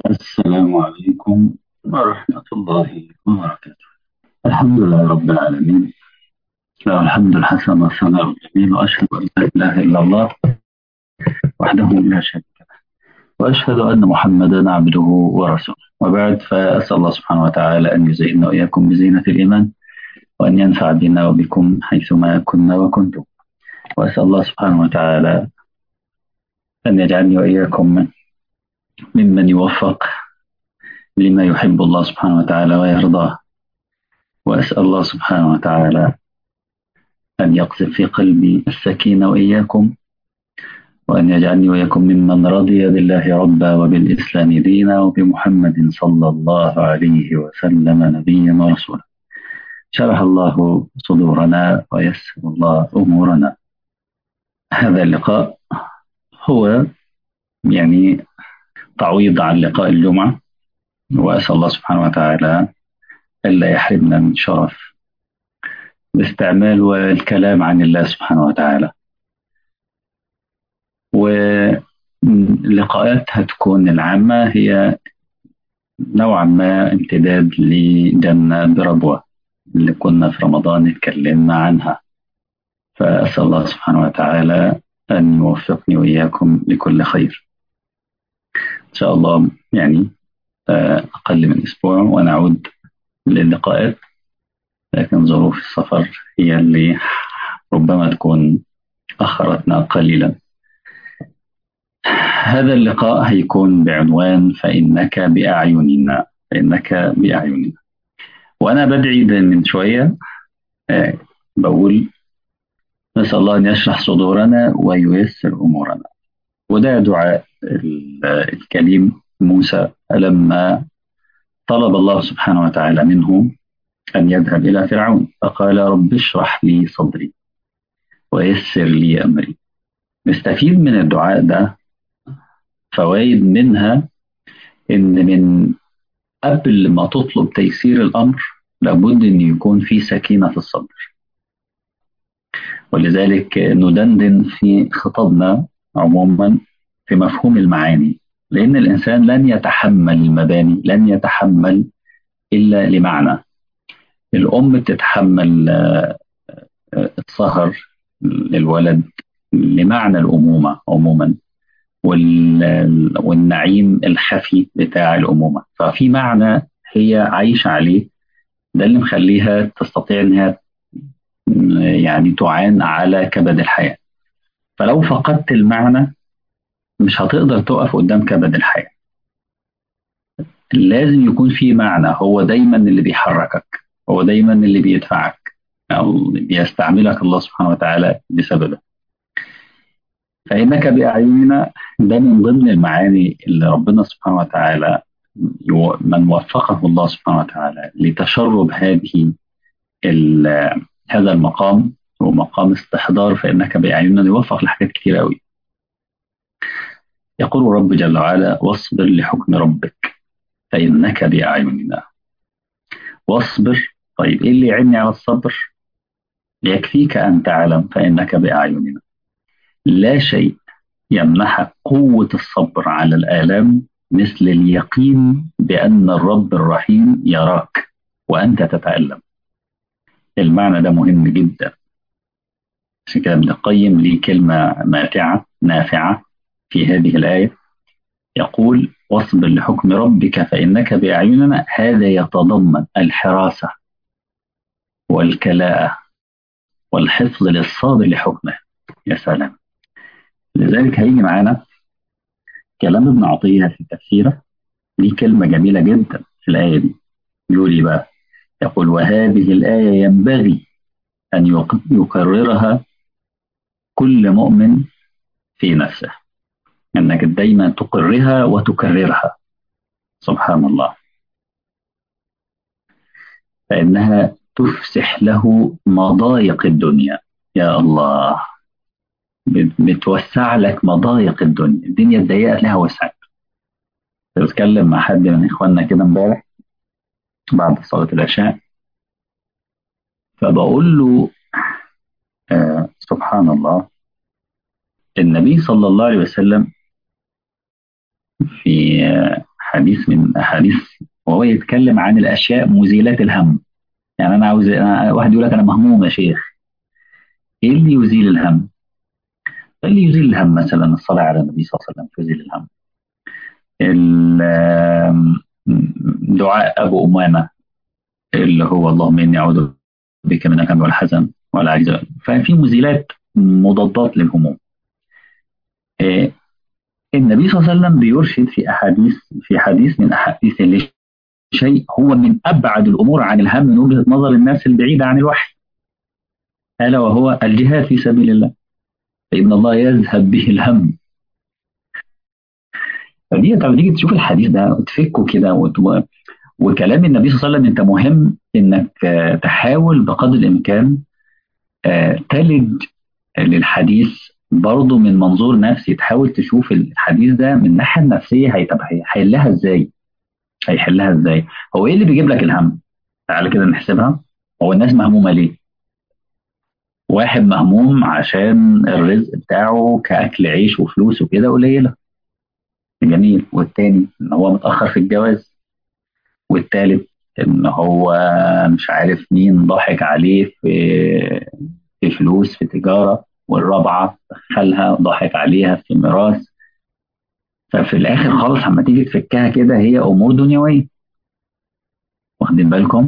السلام عليكم ورحمة الله وبركاته الحمد لله رب العالمين له الحمد الحسن والثناء الجميل وأشهد أن لا إله إلا الله وحده لا شريك له وأشهد أن محمدا عبده ورسوله وبعد فأسأل الله سبحانه وتعالى أن يزيننا وإياكم بزينة الإيمان وأن ينفع بنا وبكم حيثما كنا وكنتم وأسأل الله سبحانه وتعالى أن يجعلني وإياكم ممن يوفق لما يحب الله سبحانه وتعالى ويرضاه وأسأل الله سبحانه وتعالى أن يقذف في قلبي السكينة وإياكم وأن يجعلني وإياكم ممن رضي بالله ربا وبالإسلام دينا وبمحمد صلى الله عليه وسلم نبيا ورسولا شرح الله صدورنا ويسر الله أمورنا هذا اللقاء هو يعني تعويض عن لقاء الجمعة وأسأل الله سبحانه وتعالى ألا يحرمنا من شرف الاستعمال والكلام عن الله سبحانه وتعالى واللقاءات هتكون العامة هي نوعا ما امتداد لجنة بربوة اللي كنا في رمضان اتكلمنا عنها فأسأل الله سبحانه وتعالى أن يوفقني وإياكم لكل خير إن شاء الله يعني أقل من أسبوع ونعود للقاءات لكن ظروف السفر هي اللي ربما تكون أخرتنا قليلا هذا اللقاء هيكون بعنوان فإنك بأعيننا فإنك بأعيننا وأنا بدعي من شوية بقول نسأل الله أن يشرح صدورنا وييسر أمورنا وده دعاء الكريم موسى لما طلب الله سبحانه وتعالى منه أن يذهب إلى فرعون فقال رب اشرح لي صدري ويسر لي أمري نستفيد من الدعاء ده فوائد منها إن من قبل ما تطلب تيسير الأمر لابد أن يكون في سكينة في الصدر ولذلك ندندن في خطابنا عموما في مفهوم المعاني لأن الإنسان لن يتحمل المباني لن يتحمل إلا لمعنى الأم بتتحمل السهر للولد لمعنى الأمومة عموما والنعيم الخفي بتاع الأمومة ففي معنى هي عايشة عليه ده اللي مخليها تستطيع انها يعني تعان على كبد الحياة فلو فقدت المعنى مش هتقدر تقف قدام كبد الحياة لازم يكون في معنى هو دايما اللي بيحركك هو دايما اللي بيدفعك أو بيستعملك الله سبحانه وتعالى بسببه فإنك بأعيننا ده من ضمن المعاني اللي ربنا سبحانه وتعالى من وفقه الله سبحانه وتعالى لتشرب هذه هذا المقام هو مقام استحضار فإنك بأعيننا يوفق لحاجات كتير قوي يقول رب جل وعلا واصبر لحكم ربك فإنك بأعيننا واصبر طيب إيه اللي يعيني على الصبر يكفيك أن تعلم فإنك بأعيننا لا شيء يمنحك قوة الصبر على الآلام مثل اليقين بأن الرب الرحيم يراك وأنت تتألم المعنى ده مهم جدا عشان كده ابن القيم ليه كلمة ماتعة نافعة في هذه الآية يقول واصبر لحكم ربك فإنك بأعيننا هذا يتضمن الحراسة والكلاءة والحفظ للصابر لحكمه يا سلام لذلك هيجي معانا كلام ابن عطية في تفسيره ليه كلمة جميلة جدا في الآية دي يقول إيه بقى يقول وهذه الآية ينبغي أن يكررها كل مؤمن في نفسه أنك دايما تقرها وتكررها سبحان الله فإنها تفسح له مضايق الدنيا يا الله بتوسع لك مضايق الدنيا الدنيا اتضيقت لها وسعت بتكلم مع حد من إخواننا كده امبارح بعد صلاة العشاء فبقول له آه سبحان الله النبي صلى الله عليه وسلم في حديث من أحاديث وهو يتكلم عن الأشياء مزيلات الهم يعني أنا عاوز أنا واحد يقول لك أنا مهموم يا شيخ إيه اللي يزيل الهم؟ إيه اللي يزيل الهم مثلا الصلاة على النبي صلى الله عليه وسلم تزيل الهم ال- دعاء أبو أمامة اللي هو اللهم إني أعوذ بك من الهم والحزن والعجز ففي مزيلات مضادات للهموم إيه، النبي صلى الله عليه وسلم بيرشد في أحاديث في حديث من أحاديث شيء هو من أبعد الأمور عن الهم من وجهة نظر الناس البعيدة عن الوحي ألا وهو الجهاد في سبيل الله فإن الله يذهب به الهم فدي لما تيجي تشوف الحديث ده تفكه كده وت- وكلام النبي صلى الله عليه وسلم انت مهم انك آه، تحاول بقدر الامكان آه، تلج للحديث برضه من منظور نفسي تحاول تشوف الحديث ده من الناحيه النفسيه هيبقى هيحلها ازاي هيحلها ازاي هو ايه اللي بيجيب لك الهم تعالى كده نحسبها هو الناس مهمومه ليه واحد مهموم عشان الرزق بتاعه كأكل عيش وفلوس وكده قليلة جميل والتاني ان هو متأخر في الجواز والتالت ان هو مش عارف مين ضحك عليه في في فلوس في تجارة والرابعة دخلها ضحك عليها في ميراث ففي الاخر خالص لما تيجي تفكها كده هي امور دنيوية واخدين بالكم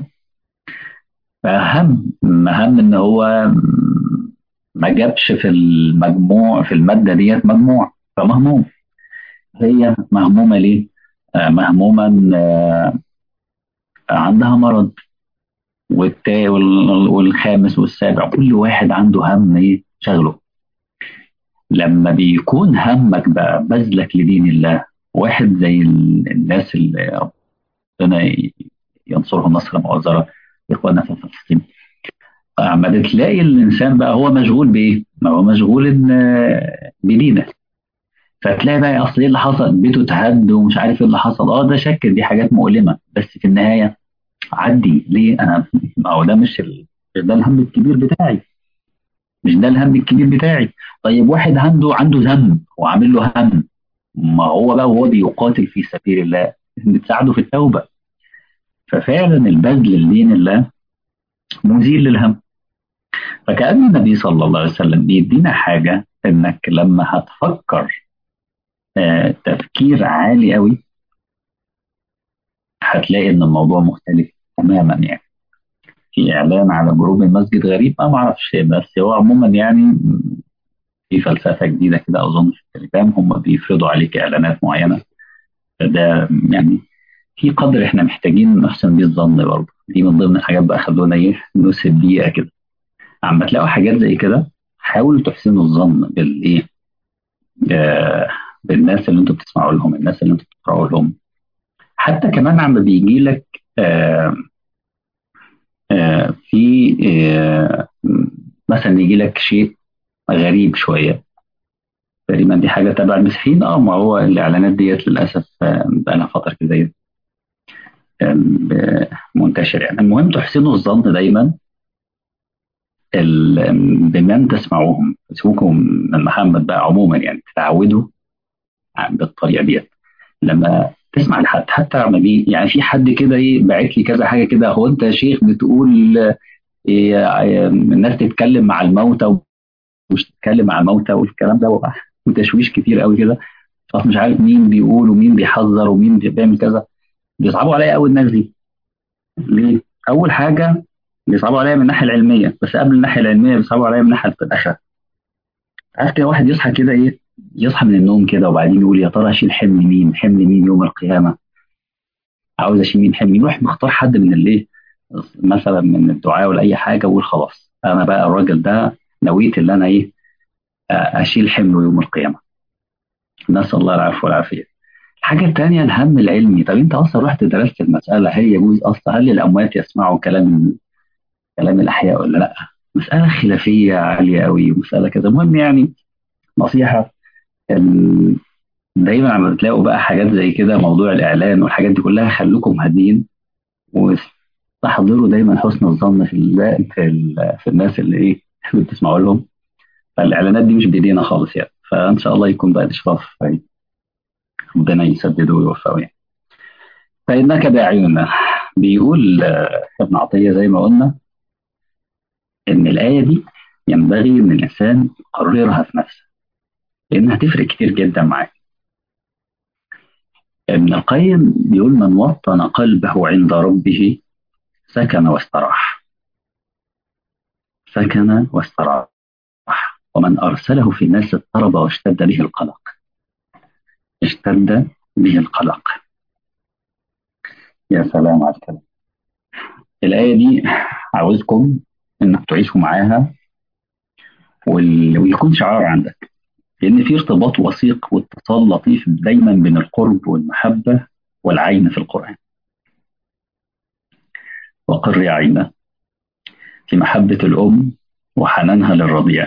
فأهم أهم إن هو ما جابش في المجموع في المادة ديت مجموع فمهموم هي مهمومة ليه؟ آه، مهمومة آه، عندها مرض والتا وال- والخامس والسابع كل واحد عنده هم ايه شغله لما بيكون همك بقى بذلك لدين الله واحد زي ال- الناس اللي ربنا ي- ينصرهم نصرا مؤزرا اخواننا في فلسطين اما بتلاقي الانسان بقى هو مشغول بايه؟ ما هو مشغول إن- آه، بدينه فتلاقي بقى اصل ايه اللي حصل بيته اتهد ومش عارف ايه اللي حصل اه ده شك دي حاجات مؤلمه بس في النهايه عدي ليه انا ما هو ده مش ال... مش ده الهم الكبير بتاعي مش ده الهم الكبير بتاعي طيب واحد عنده عنده ذنب وعامل له هم ما هو بقى وهو بيقاتل في سبيل الله بتساعده في التوبه ففعلا البذل لدين الله مزيل للهم فكأن النبي صلى الله عليه وسلم بيدينا حاجه انك لما هتفكر آه تفكير عالي قوي هتلاقي ان الموضوع مختلف تماما يعني في اعلان على جروب المسجد غريب ما معرفش بس هو عموما يعني في فلسفه جديده كده اظن في التليجرام هم بيفرضوا عليك اعلانات معينه فده يعني في قدر احنا محتاجين نحسن بيه الظن برضه دي من ضمن الحاجات بقى خلونا ايه نسب بيئه كده عم تلاقوا حاجات زي كده حاولوا تحسنوا الظن بالايه آه بالناس اللي انتوا بتسمعوا لهم الناس اللي انتوا بتقرأوا لهم حتى كمان عم بيجي لك آه آه في آه مثلا يجي لك شيء غريب شويه تقريبا دي حاجه تبع المسيحيين اه ما هو الاعلانات ديت للاسف آه، بقى لها فتره كده زي- آه، منتشر يعني المهم تحسنوا الظن دايما ال- بمن تسمعوهم سيبوكم من محمد بقى عموما يعني تتعودوا عن- بالطريقه ديت لما تسمع لحد حتى لما بي يعني في حد كده ايه باعت لي كذا حاجه كده هو انت يا شيخ بتقول إيه إيه، الناس تتكلم مع الموتى ومش تتكلم مع الموتى والكلام ده وبقى وتشويش كتير قوي كده خلاص مش عارف مين بيقول ومين بيحذر ومين بيعمل كذا بيصعبوا عليا قوي الناس دي ليه؟ اول حاجه بيصعبوا عليا من الناحيه العلميه بس قبل الناحيه العلميه بيصعبوا عليا من ناحيه الاخره عارف كده واحد يصحى كده ايه يصحى من النوم كده وبعدين يقول يا ترى اشيل حمل مين حمل مين يوم القيامه عاوز اشيل مين حمل مين يروح مختار حد من الايه مثلا من الدعاء ولا اي حاجه ويقول خلاص انا بقى الراجل ده نويت اللي انا ايه آه، اشيل حمله يوم القيامه نسال الله العفو والعافيه الحاجه الثانيه الهم العلمي طب انت اصلا رحت درست المساله هل يجوز اصلا هل الاموات يسمعوا كلام كلام الاحياء ولا لا مساله خلافيه عاليه قوي ومساله كذا المهم يعني نصيحه ال- دايما لما بتلاقوا بقى حاجات زي كده موضوع الاعلان والحاجات دي كلها خليكم هاديين واستحضروا دايما حسن الظن في ال في, ال في الناس اللي ايه اللي بتسمعوا لهم فالاعلانات دي مش بايدينا خالص يعني فان شاء الله يكون بقى الاشراف ربنا يسدده ويوفقه يعني فإنك بأعيننا بيقول آه، ابن عطية زي ما قلنا إن الآية دي ينبغي إن الإنسان يقررها في نفسه لأنها هتفرق كتير جدا معاه ابن القيم بيقول من وطن قلبه عند ربه سكن واستراح سكن واستراح ومن أرسله في الناس اضطرب واشتد به القلق اشتد به القلق يا سلام على الكلام الآية دي عاوزكم إنك تعيشوا معاها وال- ويكون شعار عندك لأن في ارتباط وثيق واتصال لطيف دايما بين القرب والمحبة والعين في القرآن وقر عينه في محبة الأم وحنانها للرضيع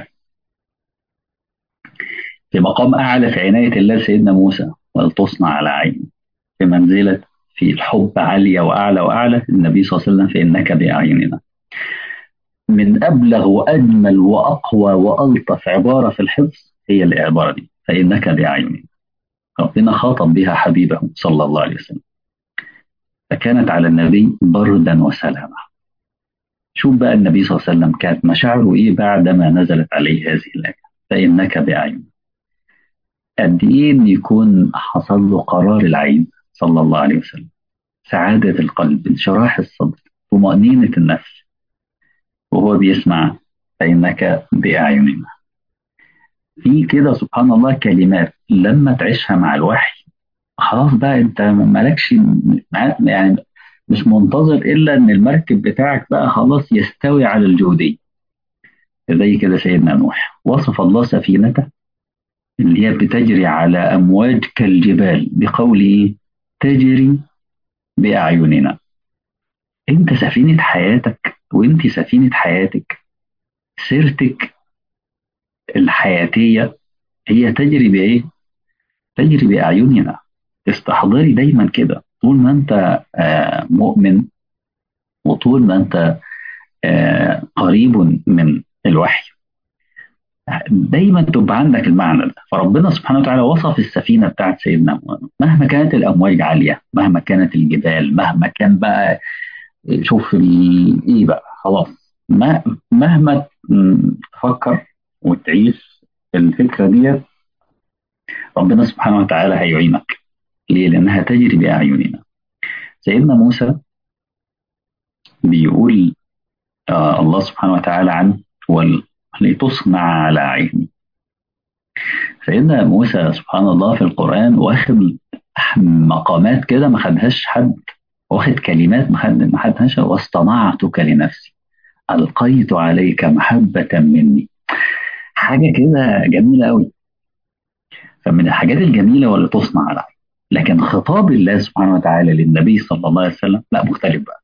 في مقام أعلى في عناية الله سيدنا موسى ولتصنع على عيني في منزلة في الحب عالية وأعلى وأعلى النبي صلى الله عليه وسلم فإنك بأعيننا من أبلغ وأجمل وأقوى وألطف عبارة في الحفظ هي العبارة دي فإنك بأعيننا ربنا خاطب بها حبيبه صلى الله عليه وسلم فكانت على النبي بردا وسلاما شوف بقى النبي صلى الله عليه وسلم كانت مشاعره إيه بعدما نزلت عليه هذه الآية فإنك بأعيننا قد إيه إن يكون حصل له قرار العين صلى الله عليه وسلم سعادة القلب انشراح الصدر طمأنينة النفس وهو بيسمع فإنك بأعيننا في كده سبحان الله كلمات لما تعيشها مع الوحي خلاص بقى انت مالكش مع- يعني مش منتظر الا ان المركب بتاعك بقى خلاص يستوي على الجودية زي كده سيدنا نوح وصف الله سفينته اللي هي بتجري على امواج كالجبال بقوله تجري باعيننا انت سفينة حياتك وانت سفينة حياتك سيرتك الحياتية هي تجري بايه؟ تجري باعيننا استحضري دايما كده طول ما انت آه، مؤمن وطول ما انت آه، قريب من الوحي دايما تبقى عندك المعنى ده فربنا سبحانه وتعالى وصف السفينة بتاعت سيدنا موسى مهما كانت الأمواج عالية مهما كانت الجبال مهما كان بقى شوف ال- ايه بقى خلاص ما مهما م- تفكر وتعيش الفكرة دي ربنا سبحانه وتعالى هيعينك ليه؟ لأنها تجري بأعيننا سيدنا موسى بيقول آه الله سبحانه وتعالى عنه وال- لتصنع على عيني سيدنا موسى سبحان الله في القرآن واخد مقامات كده ما خدهاش حد واخد كلمات ما خد- ما خدهاش واصطنعتك لنفسي ألقيت عليك محبة مني حاجة كده جميلة قوي فمن الحاجات الجميلة واللي تصنع على عيني لكن خطاب الله سبحانه وتعالى للنبي صلى الله عليه وسلم لا مختلف بقى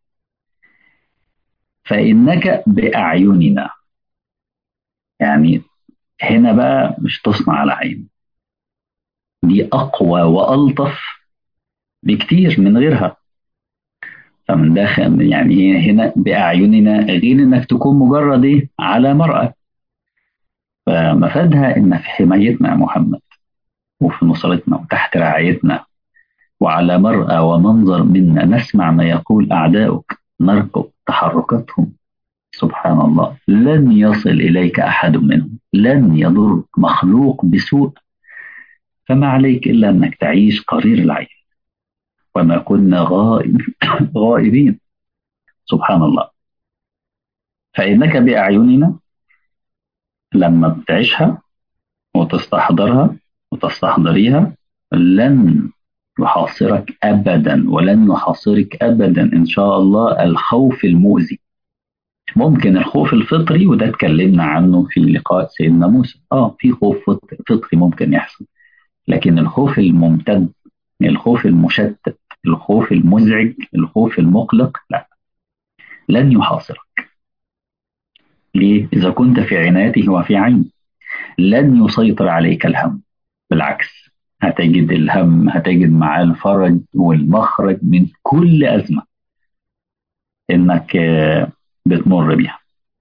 فإنك بأعيننا يعني هنا بقى مش تصنع على عين دي أقوى وألطف بكتير من غيرها فمن داخل يعني إيه هنا بأعيننا غير إنك تكون مجرد إيه على مرأة فمفادها إن في حمايتنا يا محمد وفي نصرتنا وتحت رعايتنا وعلى مرأى ومنظر منا نسمع ما يقول أعداؤك نرقب تحركاتهم سبحان الله لن يصل إليك أحد منهم لن يضر مخلوق بسوء فما عليك إلا أنك تعيش قرير العين وما كنا غائب غائبين سبحان الله فإنك بأعيننا لما بتعيشها وتستحضرها وتستحضريها لن يحاصرك أبدا ولن يحاصرك أبدا إن شاء الله الخوف المؤذي ممكن الخوف الفطري وده اتكلمنا عنه في لقاء سيدنا موسى اه في خوف فط- فطري ممكن يحصل لكن الخوف الممتد الخوف المشتت الخوف المزعج الخوف المقلق لا لن يحاصرك ليه؟ إذا كنت في عنايته وفي عين لن يسيطر عليك الهم بالعكس هتجد الهم هتجد معاه الفرج والمخرج من كل أزمة إنك آه، بتمر بيها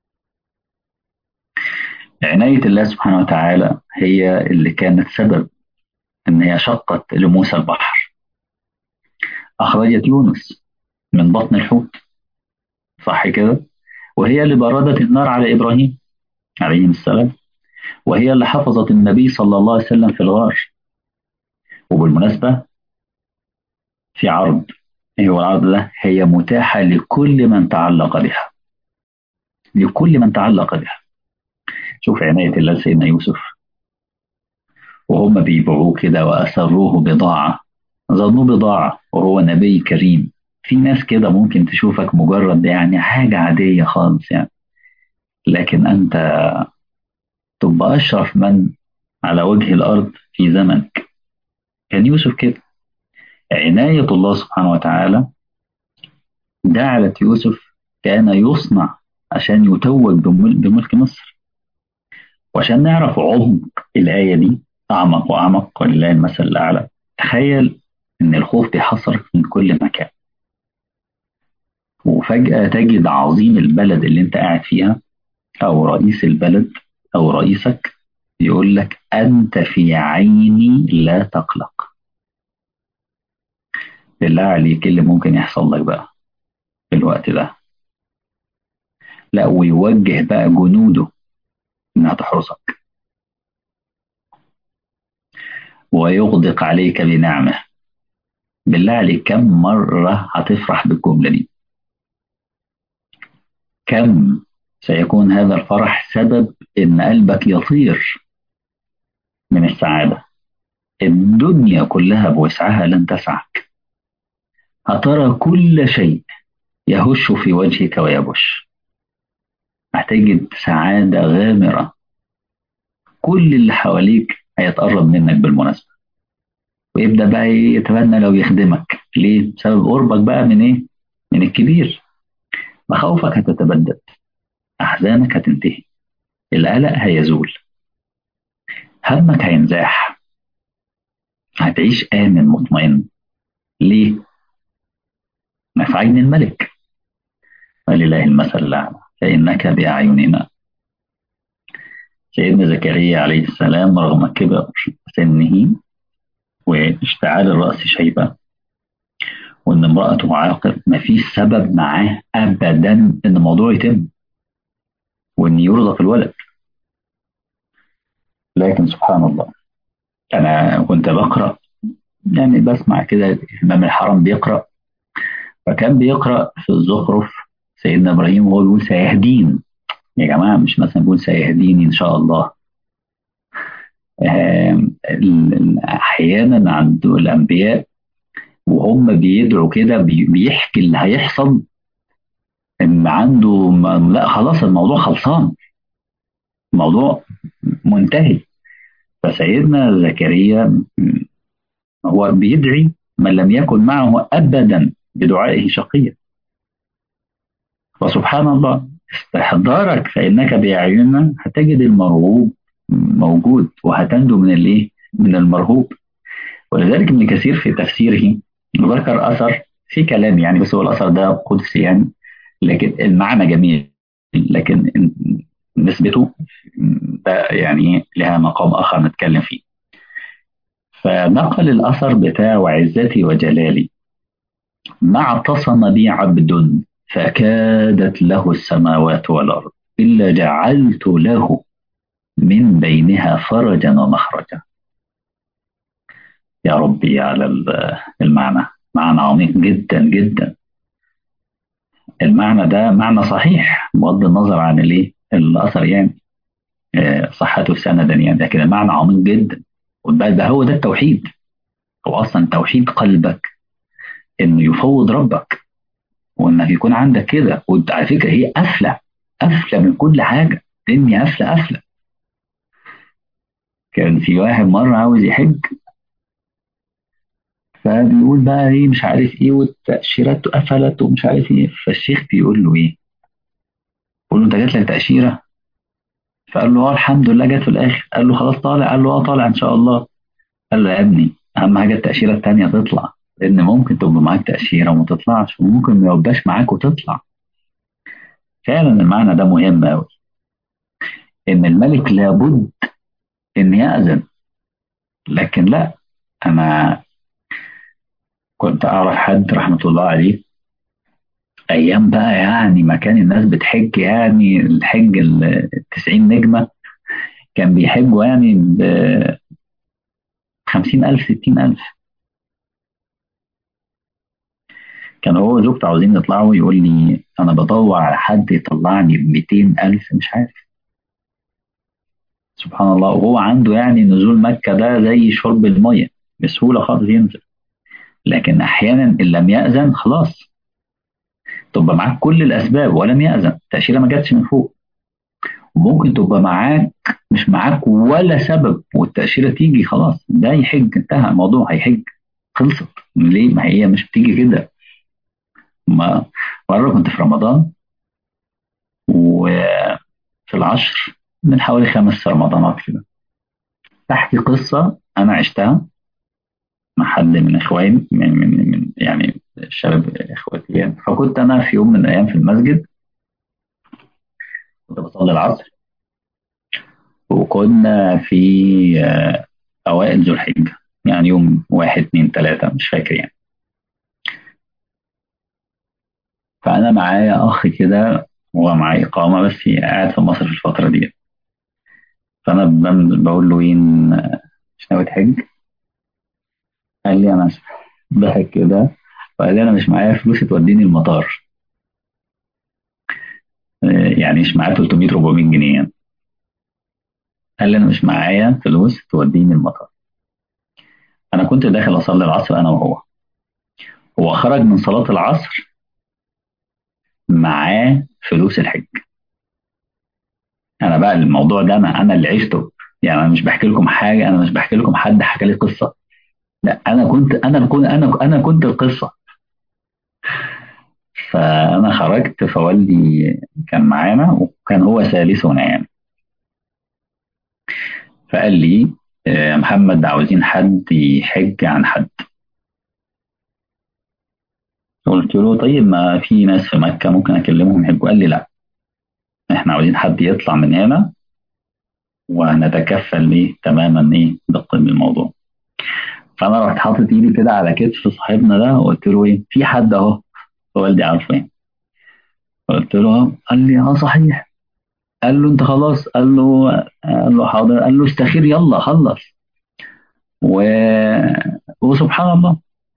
عناية الله سبحانه وتعالى هي اللي كانت سبب إن هي شقت لموسى البحر أخرجت يونس من بطن الحوت صح كده وهي اللي بردت النار على إبراهيم عليه السلام وهي اللي حفظت النبي صلى الله عليه وسلم في الغار وبالمناسبة في عرض ايه هو العرض ده هي متاحة لكل من تعلق بها لكل من تعلق بها شوف عناية الله سيدنا يوسف وهم بيبيعوه كده وأسروه بضاعة ظنوه بضاعة وهو نبي كريم في ناس كده ممكن تشوفك مجرد يعني حاجة عادية خالص يعني لكن أنت تبقى أشرف من على وجه الأرض في زمنك كان يوسف كده عناية الله سبحانه وتعالى جعلت يوسف كان يصنع عشان يتوج بملك مصر وعشان نعرف عمق الآية دي أعمق وأعمق ولله المثل الأعلى تخيل إن الخوف بيحصرك من كل مكان وفجأة تجد عظيم البلد اللي أنت قاعد فيها أو رئيس البلد أو رئيسك يقول لك أنت في عيني لا تقلق بالله عليك اللي ممكن يحصل لك بقى في الوقت ده لا ويوجه بقى جنوده انها تحرسك ويغدق عليك بنعمه بالله عليك كم مرة هتفرح بالجملة دي كم سيكون هذا الفرح سبب ان قلبك يطير من السعادة الدنيا كلها بوسعها لن تسعك هترى كل شيء يهش في وجهك ويبش هتجد سعادة غامرة كل اللي حواليك هيتقرب منك بالمناسبة ويبدأ بقى يتمنى لو يخدمك ليه؟ بسبب قربك بقى من ايه؟ من الكبير مخاوفك هتتبدد أحزانك هتنتهي القلق هيزول همك هينزاح هتعيش آمن مطمئن ليه؟ ما في عين الملك ولله المثل الأعلى فإنك بأعيننا سيدنا زكريا عليه السلام رغم كبر سنه واشتعال الرأس شيبة وإن امرأته عاقر ما فيش سبب معاه أبدا إن الموضوع يتم وإن يرزق الولد لكن سبحان الله أنا كنت بقرأ يعني بسمع كده إمام الحرم بيقرأ فكان بيقرأ في الزخرف سيدنا إبراهيم وهو بيقول سيهدين يا جماعة مش مثلا بيقول سيهديني إن شاء الله أحيانا عند الأنبياء وهم بيدعوا كده بيحكي اللي هيحصل إن عنده لا خلاص الموضوع خلصان الموضوع منتهي فسيدنا زكريا هو بيدعي من لم يكن معه أبدا بدعائه شقيا وسبحان الله استحضارك فإنك بأعيننا هتجد المرغوب موجود وهتنجو من الايه؟ من المرهوب ولذلك ابن كثير في تفسيره ذكر أثر في كلام يعني بس هو الأثر ده قدسي يعني لكن المعنى جميل لكن نسبته ده يعني لها مقام آخر نتكلم فيه فنقل الأثر بتاع وعزتي وجلالي ما اعتصم بي عبد فكادت له السماوات والأرض إلا جعلت له من بينها فرجا ومخرجا يا ربي على المعنى معنى عميق جدا جدا المعنى ده معنى صحيح بغض النظر عن الايه الاثر يعني صحته سندا يعني لكن المعنى عميق جدا ده هو ده التوحيد هو اصلا توحيد قلبك انه يفوض ربك وانك يكون عندك كده وعلى فكره هي قافله قافله من كل حاجه الدنيا قافله قافله كان في واحد مره عاوز يحج فبيقول بقى ايه مش عارف ايه والتاشيرات قفلت ومش عارف ايه فالشيخ بيقول له ايه؟ بيقول له انت جات لك تاشيره؟ فقال له اه الحمد لله جت في الاخر قال له خلاص طالع قال له اه طالع ان شاء الله قال له يا ابني اهم حاجه التاشيره الثانيه تطلع لان ممكن تبقى معاك تاشيره وما تطلعش وممكن ما يبقاش معاك وتطلع فعلا المعنى ده مهم قوي ان الملك لابد ان ياذن لكن لا انا كنت اعرف حد رحمه الله عليه ايام بقى يعني ما كان الناس بتحج يعني الحج ال 90 نجمه كان بيحجوا يعني ب 50000 60000 كان هو وزوجته عاوزين يطلعوا يقول لي انا بدور على حد يطلعني ب 200000 مش عارف سبحان الله وهو عنده يعني نزول مكة ده زي شرب المية بسهولة خالص ينزل لكن أحيانا إن لم يأذن خلاص تبقى معاك كل الأسباب ولم يأذن التأشيرة ما جاتش من فوق وممكن تبقى معاك مش معاك ولا سبب والتأشيرة تيجي خلاص ده يحج انتهى الموضوع هيحج خلصت ليه ما هي مش بتيجي كده ما مرة كنت في رمضان وفي العشر من حوالي خمس رمضانات كده تحكي قصة أنا عشتها مع حد من إخواني من, من, من يعني شباب إخواتي يعني فكنت أنا في يوم من الأيام في المسجد كنت بصلي العصر وكنا في أوائل ذو الحجة يعني يوم واحد اتنين تلاتة مش فاكر يعني فأنا معايا أخ كده هو معاه إقامة بس قاعد في مصر في الفترة دي فأنا بقول له وين مش ناوي تحج؟ قال لي أنا ضحك كده وقال لي أنا مش معايا فلوس توديني المطار يعني مش معايا 300 400 جنيه يعني. قال لي أنا مش معايا فلوس توديني المطار أنا كنت داخل أصلي العصر أنا وهو هو خرج من صلاة العصر معاه فلوس الحج انا بقى الموضوع ده انا انا اللي عشته يعني انا مش بحكي لكم حاجه انا مش بحكي لكم حد حكى لي قصه لا انا كنت انا كنت انا انا كنت القصه فانا خرجت فوالدي كان معانا وكان هو ثالثنا يعني فقال لي يا محمد عاوزين حد يحج عن حد قلت له طيب ما في ناس في مكة ممكن أكلمهم يحجوا قال لي لا احنا عاوزين حد يطلع من هنا وهنتكفل ليه تماما ايه بالموضوع فانا رحت حاطط ايدي كده على كتف صاحبنا ده وقلت له ايه في حد اهو والدي عارفه ايه قلت له قال لي اه صحيح قال له انت خلاص قال له قال له حاضر قال له استخير يلا خلص و... وسبحان الله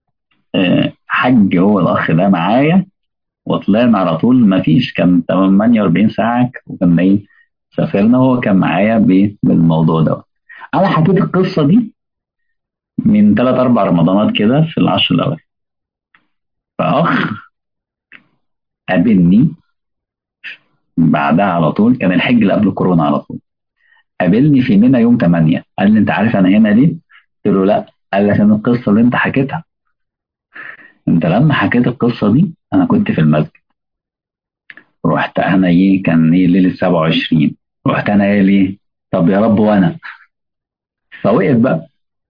حج هو الاخ ده معايا وطلعنا على طول ما فيش كان 48 ساعة وكنا ايه سافرنا هو كان معايا بالموضوع ده انا حكيت القصة دي من ثلاث اربع رمضانات كده في العشر الاول فاخ قابلني بعدها على طول كان الحج اللي قبل كورونا على طول قابلني في منى يوم 8 قال لي انت عارف انا هنا ليه؟ قلت له لا قال لي عشان القصه اللي انت حكيتها انت لما حكيت القصه دي انا كنت في المسجد رحت انا ايه كان ايه ليله 27 رحت انا ايه ليه طب يا رب وانا فوقف بقى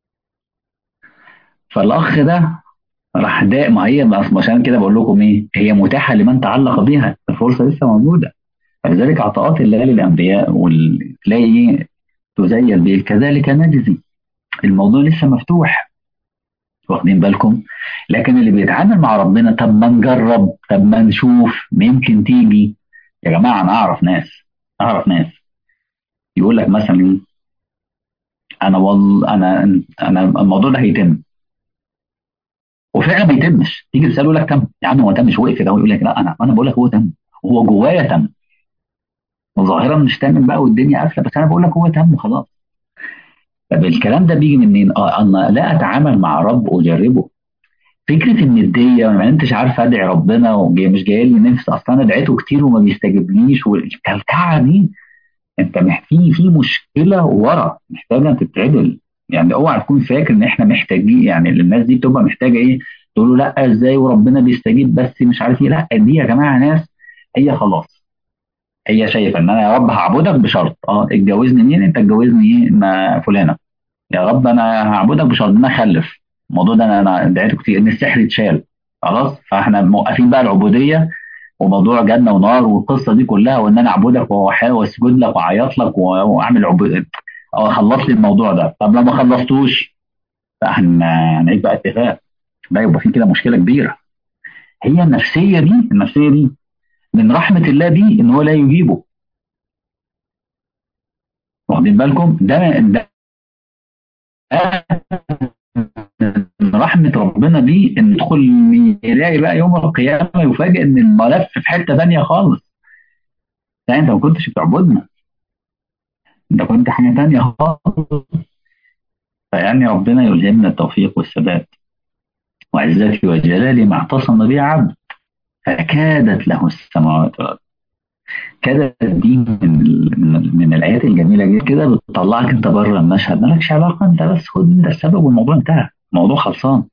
فالاخ ده راح داق ما هي عشان كده بقول لكم ايه هي متاحه لمن تعلق بها الفرصه لسه موجوده فلذلك عطاءات الله للانبياء وتلاقي ايه تزيل به كذلك نجزي الموضوع لسه مفتوح واخدين بالكم لكن اللي بيتعامل مع ربنا طب ما نجرب طب ما نشوف يمكن تيجي يا جماعه انا اعرف ناس اعرف ناس يقول لك مثلا انا والله انا انا الموضوع ده هيتم وفعلا ما يتمش تيجي تساله يقول لك تم يا عم هو تمش وقف كده ويقول لك لا انا انا بقول لك هو تم هو جوايا تم ظاهرا مش تم بقى والدنيا قافله بس انا بقول لك هو تم خلاص طب الكلام ده بيجي منين؟ اه انا لا اتعامل مع رب اجربه فكره النديه ما انتش عارف ادعي ربنا ومش جاي لي نفس اصلا انا دعيته كتير وما بيستجيبليش والكلكعه دي انت في في مشكله ورا محتاجه تتعدل يعني اوعى تكون فاكر ان احنا محتاجين يعني الناس دي بتبقى محتاجه ايه؟ تقول له لا ازاي وربنا بيستجيب بس مش عارف ايه لا دي يا جماعه ناس هي خلاص هي شايفه ان انا يا رب هعبدك بشرط اه اتجوزني مين انت اتجوزني ايه ما فلانه يا رب انا هعبدك بشرط ان انا اخلف الموضوع ده انا دعيته كتير ان السحر يتشال خلاص فاحنا موقفين بقى العبوديه وموضوع جنه ونار والقصه دي كلها وان انا اعبدك واسجد لك واعيط لك واعمل عبوديه او خلص لي الموضوع ده طب لو ما خلصتوش فاحنا هنعيد بقى اتفاق لا يبقى في كده مشكله كبيره هي النفسيه دي النفسيه دي من رحمه الله بيه ان هو لا يجيبه واخدين بالكم ده ده من رحمه ربنا بيه ان يدخل يلاقي بقى يوم القيامه يفاجئ ان الملف في حته ثانيه خالص لا انت ما كنتش بتعبدنا انت كنت حاجه ثانيه خالص فيعني ربنا يلهمنا التوفيق والثبات وعزتي وجلالي ما اعتصم بي عبد فكادت له السماوات والارض كادت دي من ال- من, ال- من الايات الجميله جدا كده بتطلعك انت بره المشهد مالكش علاقه انت بس خد انت السبب والموضوع انتهى الموضوع خلصان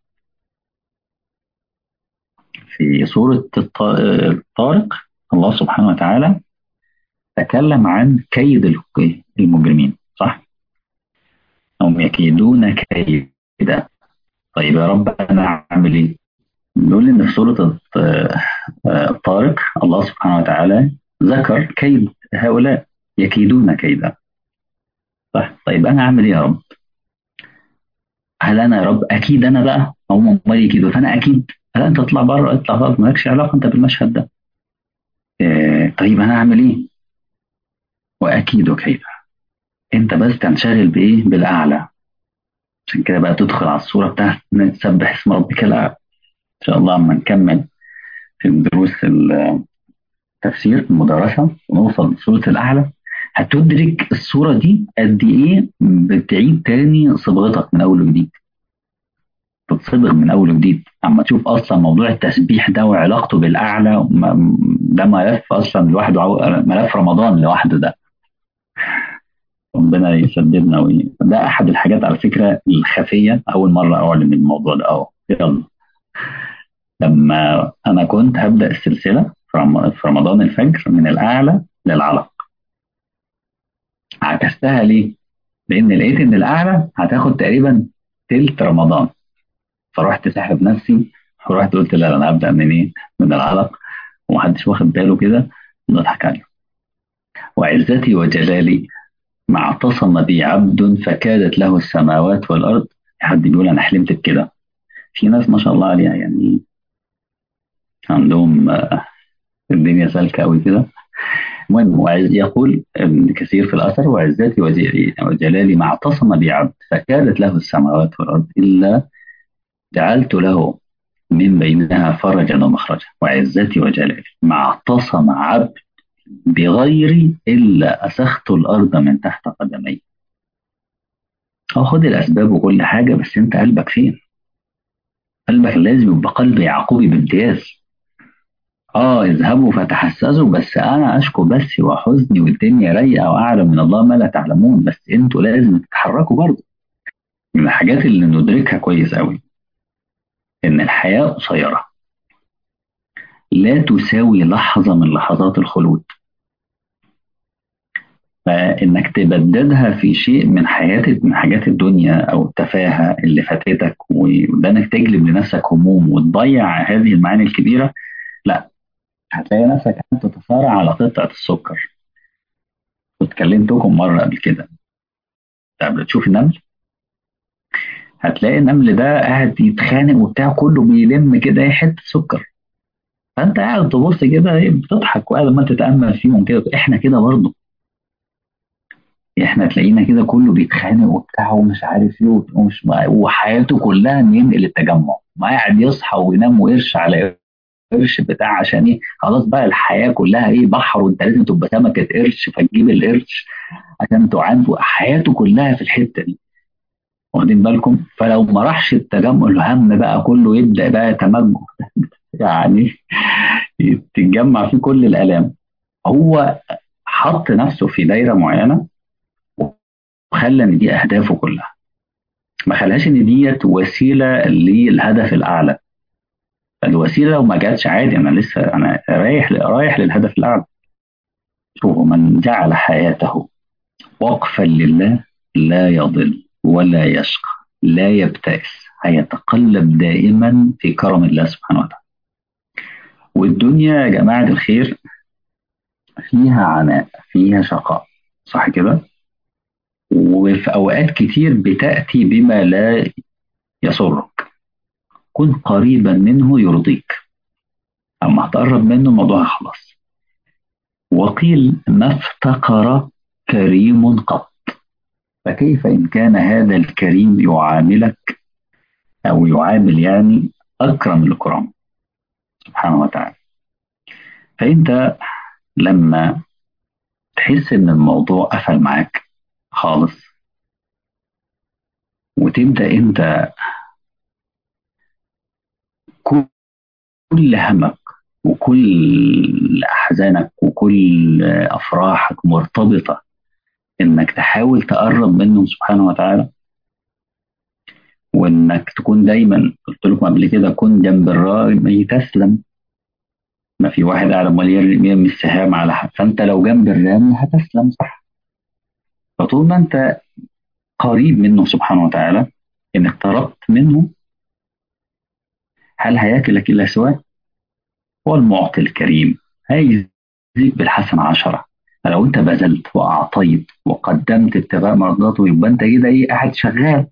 في سوره الط- الطارق الله سبحانه وتعالى تكلم عن كيد ال- المجرمين صح؟ هم يكيدون كيدا طيب يا رب انا اعمل ايه؟ بيقول ان في سوره الط- آه، الطارق الله سبحانه وتعالى ذكر كيد هؤلاء يكيدون كيدا صح؟ طيب انا اعمل ايه يا رب؟ هل انا يا رب اكيد انا بقى هم امال يكيدوا فانا اكيد هل انت اطلع بره اطلع بره مالكش علاقه انت بالمشهد ده آه طيب انا اعمل ايه؟ واكيد كيدا انت بس تنشغل بايه؟ بالاعلى عشان كده بقى تدخل على الصوره بتاعت سبح اسم ربك الاعلى ان شاء الله اما نكمل في دروس التفسير المدرسه ونوصل لسوره الاعلى هتدرك الصوره دي قد ايه بتعيد تاني صبغتك من اول وجديد تتصبغ من اول وجديد اما تشوف اصلا موضوع التسبيح ده وعلاقته بالاعلى م- ده ملف اصلا لوحده عو- ملف رمضان لوحده ده ربنا يسددنا وي... ده احد الحاجات على فكره الخفيه اول مره اعلن الموضوع ده اهو يلا لما انا كنت هبدا السلسله في رم- في رمضان الفجر من الاعلى للعلق عكستها ليه؟ لان لقيت ان الاعلى هتاخد تقريبا تلت رمضان فرحت ساحب نفسي ورحت قلت لا لا، انا هبدا من ايه؟ من العلق ومحدش واخد باله كده نضحك عليه وعزتي وجلالي ما اعتصم بي عبد فكادت له السماوات والارض حد بيقول انا حلمت بكده في ناس ما شاء الله عليها يعني عندهم آه، الدنيا سالكه قوي كده المهم وعز- يقول ابن كثير في الاثر وعزتي وجلالي وجلالي ما اعتصم بي عبد فكادت له السماوات والارض الا جعلت له من بينها فرجا ومخرجا وعزتي وجلالي ما اعتصم عبد بغيري إلا أسخت الأرض من تحت قدمي أو خد الأسباب وكل حاجة بس أنت قلبك فين قلبك لازم يبقى قلب يعقوبي بامتياز آه اذهبوا فتحسسوا بس أنا أشكو بثي وحزني والدنيا رايقة وأعلم من الله ما لا تعلمون بس أنتوا لازم تتحركوا برضه من الحاجات اللي ندركها كويس قوي إن الحياة قصيرة لا تساوي لحظة من لحظات الخلود فإنك تبددها في شيء من حياة من حاجات الدنيا أو التفاهة اللي فاتتك وده إنك تجلب لنفسك هموم وتضيع هذه المعاني الكبيرة لا هتلاقي نفسك أنت تتصارع على قطعة السكر واتكلمتكم مرة قبل كده طب بتشوف النمل هتلاقي النمل ده قاعد يتخانق وبتاع كله بيلم كده إيه حتة سكر فأنت قاعد تبص كده إيه بتضحك وقاعد ما تتأمل فيهم كده إحنا كده برضه احنا تلاقينا كده كله بيتخانق وبتاع ومش عارف ايه ومش وحياته كلها ان ينقل التجمع ما قاعد يصحى وينام وقرش على قرش بتاع عشان ايه خلاص بقى الحياه كلها ايه بحر وانت لازم تبقى سمكه قرش فتجيب القرش عشان تعاد حياته كلها في الحته دي واخدين بالكم فلو ما راحش التجمع الهم بقى كله يبدا بقى يتمجد يعني تتجمع فيه كل الالام هو حط نفسه في دايره معينه وخلى ان دي اهدافه كلها ما خلاش ان ديت وسيله للهدف الاعلى الوسيله لو ما جاتش عادي انا لسه انا رايح رايح للهدف الاعلى شوفوا من جعل حياته وقفا لله لا يضل ولا يشقى لا يبتئس هيتقلب دائما في كرم الله سبحانه وتعالى والدنيا يا جماعه الخير فيها عناء فيها شقاء صح كده وفي اوقات كتير بتاتي بما لا يسرك كن قريبا منه يرضيك أما هتقرب منه الموضوع خلاص وقيل ما افتقر كريم قط فكيف إن كان هذا الكريم يعاملك أو يعامل يعني أكرم الكرام سبحانه وتعالى فأنت لما تحس إن الموضوع قفل معاك خالص وتبدأ أنت كل همك وكل أحزانك وكل أفراحك مرتبطة إنك تحاول تقرب منه سبحانه وتعالى وإنك تكون دايما قلت لكم قبل كده كن جنب الراجل تسلم ما في واحد قاعد امال يرمي السهام على حد فانت لو جنب الرامي هتسلم صح فطول ما انت قريب منه سبحانه وتعالى ان اقتربت منه هل هياكلك الا سواه هو المعطي الكريم هيزيد بالحسن عشرة فلو انت بذلت واعطيت وقدمت اتباع مرضاته يبقى انت كده ايه قاعد شغال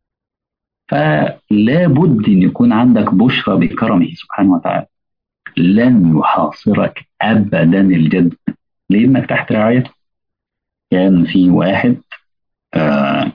فلا بد ان يكون عندك بشرى بكرمه سبحانه وتعالى لن يحاصرك ابدا الجد لانك تحت رعايته كان في واحد آه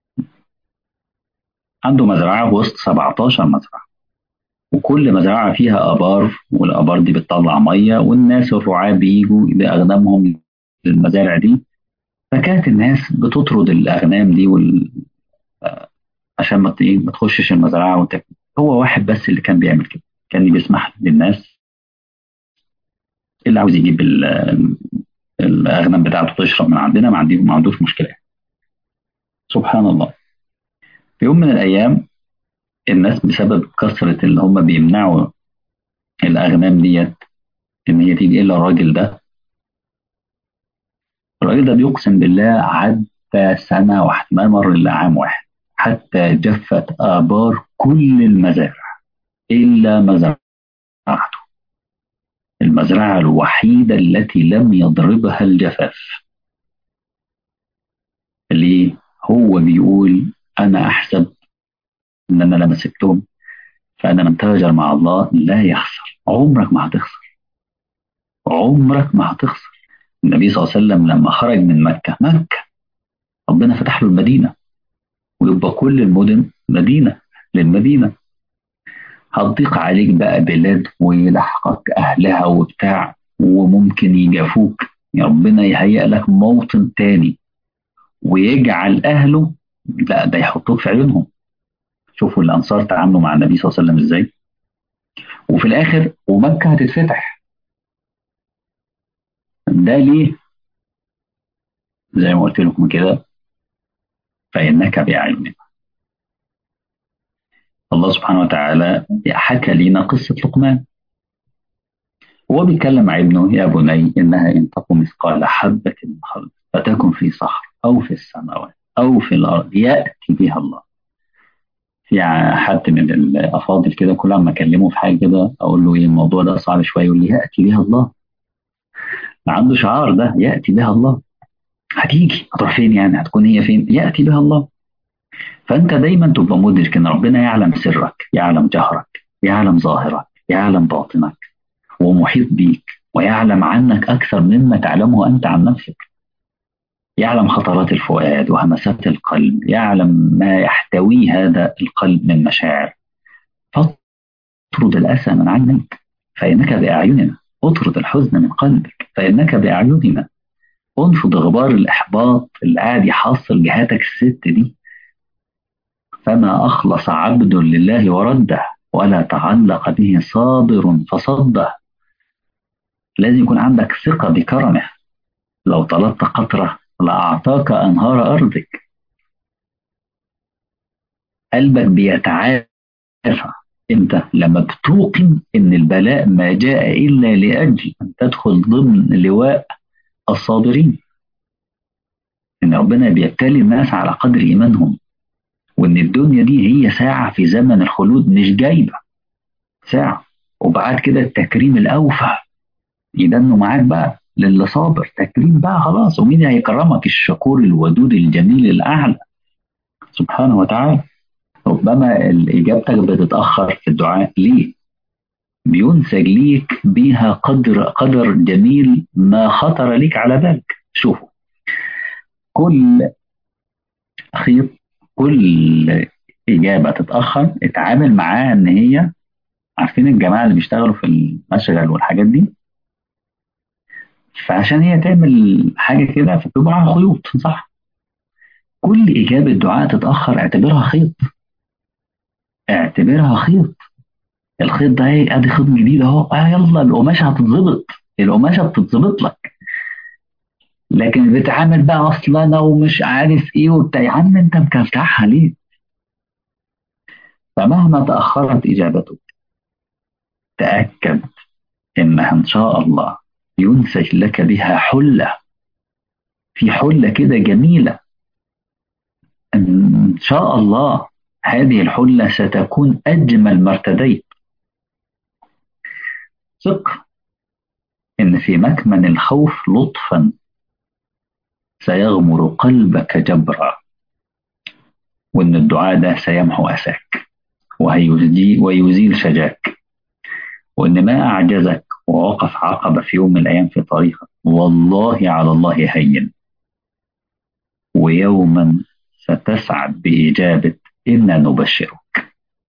عنده مزرعه وسط 17 مزرعه وكل مزرعه فيها ابار والابار دي بتطلع ميه والناس الرعاة بيجوا باغنامهم المزارع دي فكانت الناس بتطرد الاغنام دي وال آه عشان ما ما تخشش المزرعه وتاكل هو واحد بس اللي كان بيعمل كده كان بيسمح للناس اللي عاوز يجيب الاغنام بتاعته تشرب من عندنا ما عندي ما عندوش مشكله سبحان الله في يوم من الايام الناس بسبب كثره اللي هم بيمنعوا الاغنام ديت ان هي تيجي الا الراجل ده الراجل ده بيقسم بالله عدى سنه واحده ما مر الا عام واحد حتى جفت ابار كل المزارع الا مزرعته المزرعة الوحيدة التي لم يضربها الجفاف ليه؟ هو بيقول أنا أحسب إن أنا لما سبتهم فأنا من تاجر مع الله لا يخسر عمرك ما هتخسر عمرك ما هتخسر النبي صلى الله عليه وسلم لما خرج من مكة مكة ربنا فتح له المدينة ويبقى كل المدن مدينة للمدينة هتضيق عليك بقى بلاد ويلحقك أهلها وبتاع وممكن يجافوك ربنا يهيئ لك موطن تاني ويجعل أهله لا ده يحطوك في عيونهم شوفوا الأنصار تعاملوا مع النبي صلى الله عليه وسلم إزاي وفي الآخر ومكة هتتفتح ده ليه زي ما قلت لكم كده فإنك بأعيننا الله سبحانه وتعالى حكى لنا قصة لقمان وهو بيتكلم مع ابنه يا بني إنها إن تك مثقال حبة من خردل فتكن في صخر أو في السماوات أو في الأرض يأتي بها الله في حد من الأفاضل كده كل ما أكلمه في حاجة كده أقول له إيه الموضوع ده صعب شوية يقول لي يأتي بها الله عنده شعار ده يأتي بها الله هتيجي هتروح فين يعني هتكون هي فين يأتي بها الله فأنت دايما تبقى مدرك إن ربنا يعلم سرك يعلم جهرك يعلم ظاهرك يعلم باطنك ومحيط بيك ويعلم عنك أكثر مما تعلمه أنت عن نفسك يعلم خطرات الفؤاد وهمسات القلب يعلم ما يحتويه هذا القلب من مشاعر فاطرد الأسى من عنك فإنك بأعيننا اطرد الحزن من قلبك فإنك بأعيننا انفض غبار الإحباط اللي قاعد يحصل جهاتك الست دي فما أخلص عبد لله ورده ولا تعلق به صابر فصده لازم يكون عندك ثقة بكرمه لو طلبت قطرة لأعطاك أنهار أرضك قلبك بيتعافى انت لما بتوقن ان البلاء ما جاء الا لاجل ان تدخل ضمن لواء الصابرين ان ربنا بيبتلي الناس على قدر ايمانهم وان الدنيا دي هي ساعة في زمن الخلود مش جايبة ساعة وبعد كده التكريم الاوفى يدنوا معاك بقى للي صابر تكريم بقى خلاص ومين هيكرمك الشكور الودود الجميل الاعلى سبحانه وتعالى ربما إجابتك بتتأخر في الدعاء ليه؟ بينسج ليك بيها قدر قدر جميل ما خطر ليك على بالك شوفوا كل خيط كل إجابة تتأخر اتعامل معاها إن هي عارفين الجماعة اللي بيشتغلوا في المشغل والحاجات دي فعشان هي تعمل حاجة كده فبتبقى معاها خيوط صح كل إجابة دعاء تتأخر اعتبرها خيط اعتبرها خيط الخيط ده ايه ادي خيط جديد اهو اه يلا القماشه هتتظبط القماشه بتتظبط لك لكن بتعامل بقى اصلا انا ومش عارف ايه وبتاع يا عم انت مكلكعها ليه؟ فمهما تاخرت اجابتك تاكد انها ان شاء الله ينسج لك بها حله في حله كده جميله ان شاء الله هذه الحله ستكون اجمل ما ارتديت ثق إن في مكمن الخوف لطفا سيغمر قلبك جبرا وإن الدعاء ده سيمحو أساك وهيزيل ويزيل شجاك وإن ما أعجزك ووقف عقبة في يوم من الأيام في طريقك والله على الله هين ويوما ستسعد بإجابة إنا نبشرك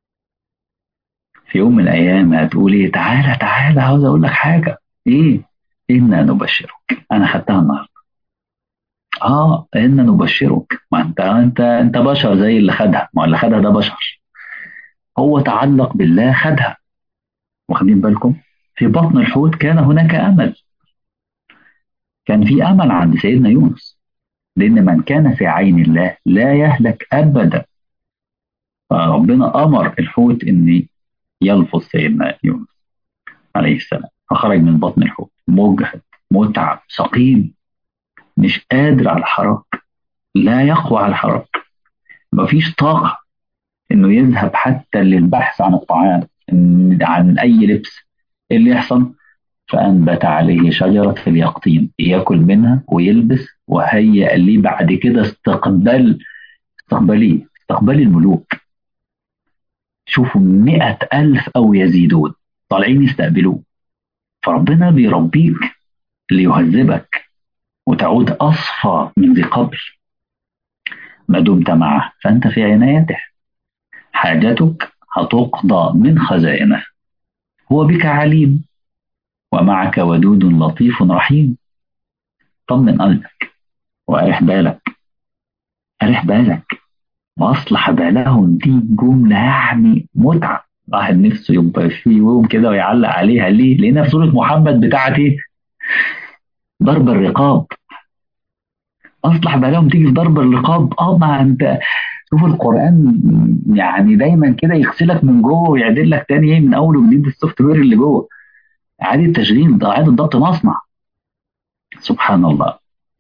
في يوم من الأيام هتقول إيه تعالى تعالى عاوز أقول لك حاجة إيه إنا نبشرك أنا خدتها النهاردة آه إنا نبشرك ما أنت أنت أنت بشر زي اللي خدها ما اللي خدها ده بشر هو تعلق بالله خدها واخدين بالكم في بطن الحوت كان هناك أمل كان في أمل عند سيدنا يونس لأن من كان في عين الله لا يهلك أبدا فربنا أمر الحوت إن يلفظ سيدنا يونس عليه السلام فخرج من بطن الحوت مجهد متعب سقيم مش قادر على الحراك لا يقوى على الحراك مفيش طاقة إنه يذهب حتى للبحث عن الطعام عن أي لبس إيه اللي يحصل فأنبت عليه شجرة اليقطين يأكل منها ويلبس وهيأ ليه بعد كده استقبال استقبالي استقبال الملوك شوفوا مئة ألف أو يزيدون طالعين يستقبلوه فربنا بيربيك ليهذبك وتعود أصفى من ذي قبل ما دمت معه فأنت في عنايته حاجتك هتقضى من خزائنه هو بك عليم ومعك ودود لطيف رحيم طمن قلبك وأرح بالك أرح بالك وأصلح بالهم دي جملة يعني متعة واحد نفسه يبقى في يوم كده ويعلق عليها ليه؟ لأنها في سورة محمد بتاعت إيه؟ ضرب الرقاب أصلح بالهم تيجي في ضرب الرقاب أه ما أنت شوف القرآن يعني دايما كده يغسلك من جوه ويعدل لك تاني إيه من أول وجديد السوفت وير اللي جوه إعادة تشغيل إعادة ضبط مصنع سبحان الله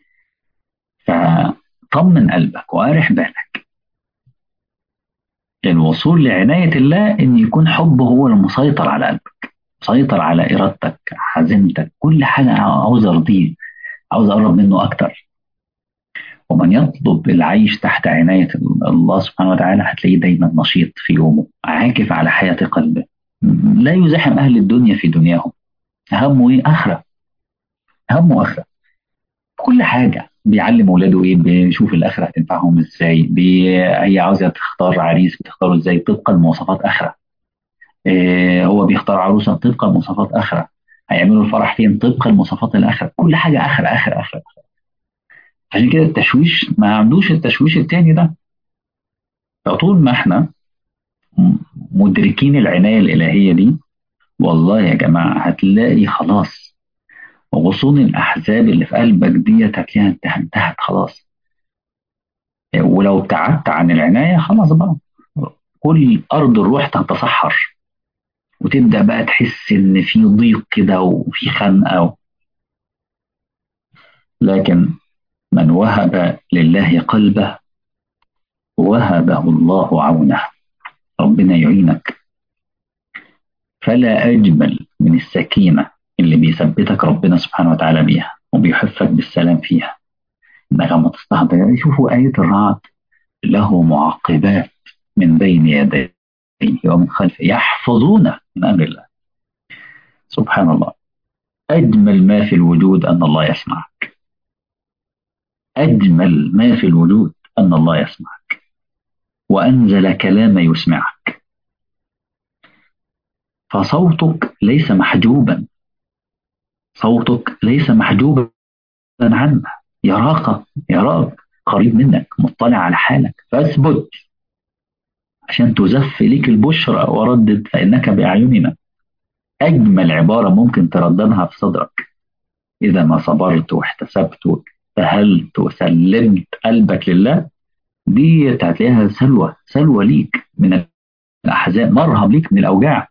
فطمن قلبك وأرح بالك الوصول لعناية الله إن يكون حبه هو المسيطر على قلبك مسيطر على إرادتك حزمتك كل حاجة عاوز أرضيه عاوز أقرب منه أكتر ومن يطلب العيش تحت عناية الله سبحانه وتعالى هتلاقيه دايما نشيط في يومه عاكف على حياة قلبه لا يزاحم أهل الدنيا في دنياهم همه إيه آخرة همه آخرة كل حاجة بيعلم اولاده ايه بيشوف الاخره هتنفعهم ازاي بي... هي عاوزه تختار عريس بتختاره ازاي طبقا لمواصفات اخره إيه هو بيختار عروسه طبقا لمواصفات اخره هيعملوا الفرح فين طبقا لمواصفات الاخره كل حاجه اخره اخره اخره عشان كده التشويش ما عندوش التشويش التاني ده فطول ما احنا مدركين العنايه الالهيه دي والله يا جماعه هتلاقي خلاص غصون الأحزاب اللي في قلبك ديت هتلاقيها انتهت انتهت خلاص ولو ابتعدت عن العناية خلاص بقى كل أرض الروح تتصحر وتبدأ بقى تحس إن في ضيق كده وفي خنقة و... لكن من وهب لله قلبه وهبه الله عونه ربنا يعينك فلا أجمل من السكينة اللي بيثبتك ربنا سبحانه وتعالى بيها وبيحفك بالسلام فيها انك لما تستحضر شوفوا آية الرعد له معقبات من بين يديه ومن خلفه يحفظونه من أمر الله سبحان الله أجمل ما في الوجود أن الله يسمعك أجمل ما في الوجود أن الله يسمعك وأنزل كلام يسمعك فصوتك ليس محجوبا صوتك ليس محجوبا عنه يراك يراك قريب منك مطلع على حالك فاثبت عشان تزف ليك البشرى وردد فإنك بأعيننا أجمل عبارة ممكن ترددها في صدرك إذا ما صبرت واحتسبت واجتهلت وسلمت قلبك لله دي هتلاقيها سلوى سلوى ليك من الأحزان مرهم ليك من الأوجاع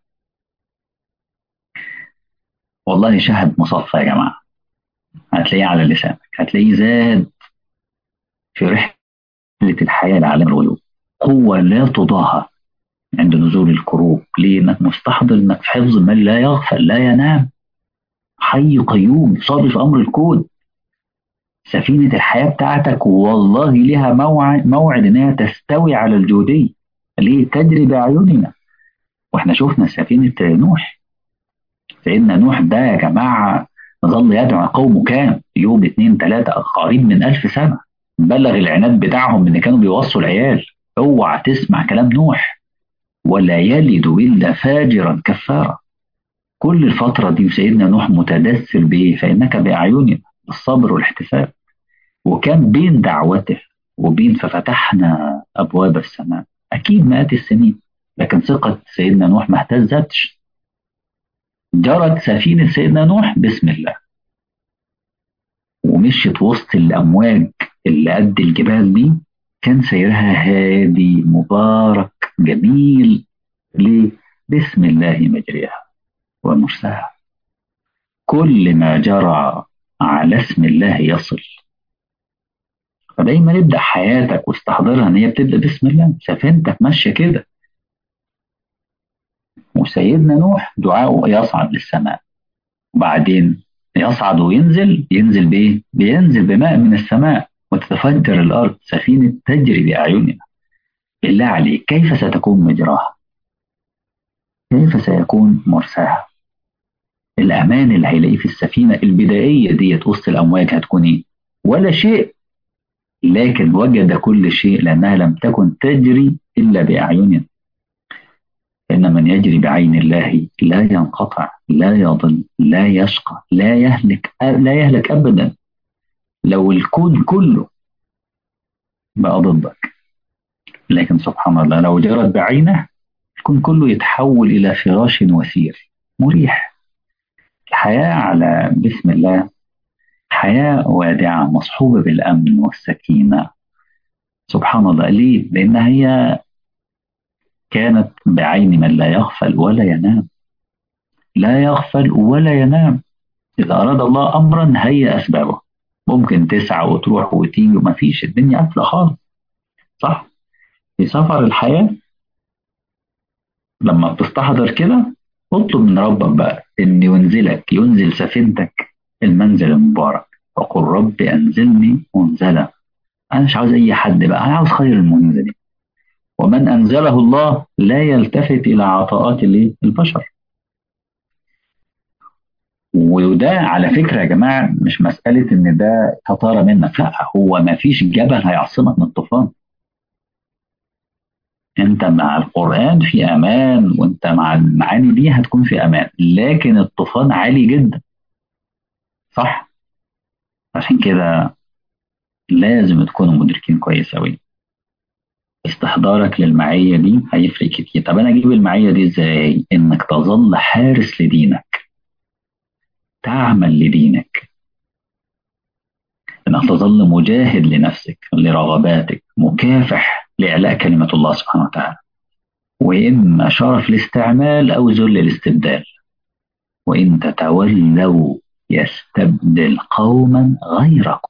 والله شهد مصفى يا جماعة هتلاقيه على لسانك هتلاقيه زاد في رحلة الحياة لعالم الغيوب قوة لا تضاهى عند نزول الكروب ليه انك مستحضر انك في حفظ من لا يغفل لا ينام حي قيوم صارف امر الكون سفينة الحياة بتاعتك والله لها موعد موعد انها تستوي على الجودية ليه تجري بأعيننا واحنا شفنا سفينة نوح سيدنا نوح ده يا جماعة ظل يدعو قومه كام يوم اتنين تلاتة قريب من ألف سنة بلغ العناد بتاعهم ان كانوا بيوصوا العيال اوعى تسمع كلام نوح ولا يلد الا فاجرا كفارا كل الفتره دي سيدنا نوح متدثر بايه فانك باعيننا الصبر والاحتساب وكان بين دعوته وبين ففتحنا ابواب السماء اكيد مئات السنين لكن ثقه سيدنا نوح ما اهتزتش جرت سفينه سيدنا نوح بسم الله ومشيت وسط الامواج اللي قد الجبال دي كان سيرها هادي مبارك جميل ليه؟ بسم الله مجريها ومرساها كل ما جرى على اسم الله يصل فدايما ابدأ حياتك واستحضرها ان هي بتبدأ بسم الله سفينتك ماشية كده وسيدنا نوح دعاءه يصعد للسماء وبعدين يصعد وينزل ينزل بايه؟ بينزل بماء من السماء وتتفجر الارض سفينه تجري باعيننا بالله عليك كيف ستكون مجراها؟ كيف سيكون مرساها؟ الامان اللي هيلاقيه في السفينه البدائيه ديت وسط الامواج هتكون ايه؟ ولا شيء لكن وجد كل شيء لانها لم تكن تجري الا باعيننا إن من يجري بعين الله لا ينقطع لا يضل لا يشقى لا يهلك لا يهلك أبدا لو الكون كله بقى ضدك لكن سبحان الله لو جرت بعينه الكون كله يتحول إلى فراش وسير مريح الحياة على بسم الله حياة وادعة مصحوبة بالأمن والسكينة سبحان الله ليه؟ لأن هي كانت بعين من لا يغفل ولا ينام لا يغفل ولا ينام إذا أراد الله أمرا هيا أسبابه ممكن تسعى وتروح وتيجي وما فيش الدنيا قافلة خالص صح في سفر الحياة لما بتستحضر كده اطلب من ربك بقى ان ينزلك ينزل سفينتك المنزل المبارك وقل رب انزلني منزلا انا مش عاوز اي حد بقى انا عاوز خير المنزلين ومن أنزله الله لا يلتفت إلى عطاءات البشر وده على فكرة يا جماعة مش مسألة إن ده خطارة منك لا هو ما فيش جبل هيعصمك من الطوفان انت مع القرآن في امان وانت مع المعاني دي هتكون في امان لكن الطوفان عالي جدا صح عشان كده لازم تكونوا مدركين كويس قوي استحضارك للمعية دي هيفرق كتير طب أنا أجيب المعية دي إزاي إنك تظل حارس لدينك تعمل لدينك إنك تظل مجاهد لنفسك لرغباتك مكافح لإعلاء كلمة الله سبحانه وتعالى وإما شرف الاستعمال أو ذل الاستبدال وإن تتولوا يستبدل قوما غيركم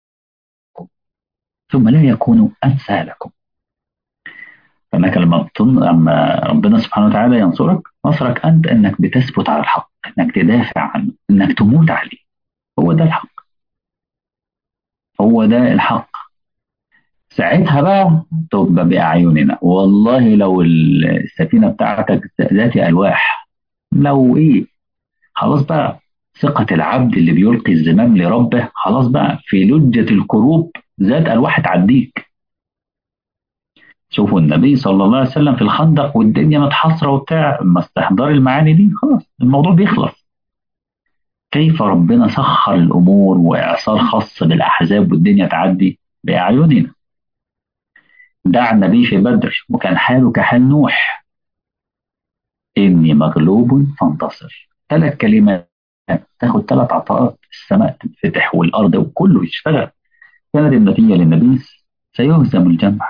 ثم لا يكونوا أمثالكم فانك لما لما ربنا سبحانه وتعالى ينصرك نصرك انت انك بتثبت على الحق انك تدافع عنه انك تموت عليه هو ده الحق هو ده الحق ساعتها بقى تبقى بأعيننا والله لو السفينة بتاعتك ذات ألواح لو إيه خلاص بقى ثقة العبد اللي بيلقي الزمام لربه خلاص بقى في لجة الكروب ذات ألواح تعديك شوفوا النبي صلى الله عليه وسلم في الخندق والدنيا متحصرة وبتاع اما استحضار المعاني دي خلاص الموضوع بيخلص كيف ربنا سخر الأمور وإعصار خاص بالأحزاب والدنيا تعدي بأعيننا دعا النبي في بدر وكان حاله كحال نوح إني مغلوب فانتصر ثلاث كلمات تاخد ثلاث عطاءات السماء تتفتح والأرض وكله يشتغل كانت النتيجة للنبي سيهزم الجمع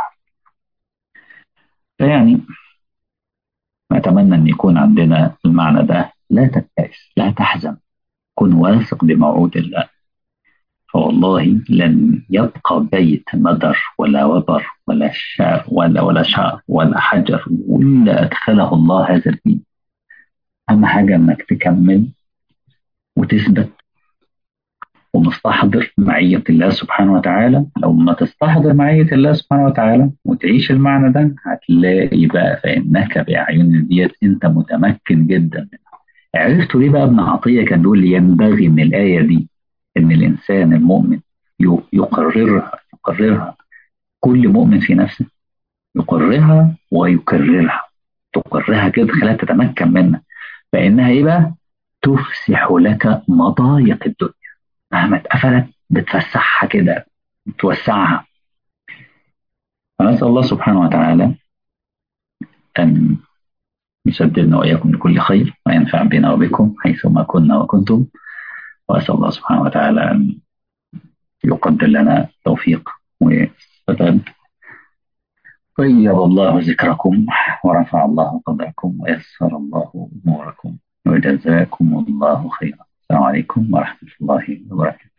فيعني أتمنى أن يكون عندنا المعنى ده لا تبتئس لا تحزن كن واثق بموعود الله فوالله لن يبقى بيت مدر ولا وبر ولا شعر ولا ولا شعر ولا حجر إلا أدخله الله هذا الدين أهم حاجة إنك تكمل وتثبت ومستحضر معية الله سبحانه وتعالى لو ما تستحضر معية الله سبحانه وتعالى وتعيش المعنى ده هتلاقي بقى فإنك بأعين ديت أنت متمكن جدا منها عرفتوا ليه بقى ابن عطية كان بيقول لي ينبغي من الآية دي إن الإنسان المؤمن يقررها يقررها كل مؤمن في نفسه يقررها ويكررها تقررها كده خلاها تتمكن منها فإنها إيه بقى؟ تفسح لك مضايق الدنيا مهما اتقفلت بتفسحها كده بتوسعها فنسأل الله سبحانه وتعالى أن يسددنا وإياكم لكل خير وينفع بنا وبكم حيثما كنا وكنتم وأسأل الله سبحانه وتعالى أن يقدر لنا توفيق وسداد طيب الله ذكركم ورفع الله قدركم ويسر الله أموركم وجزاكم الله خيرا السلام عليكم ورحمة الله وبركاته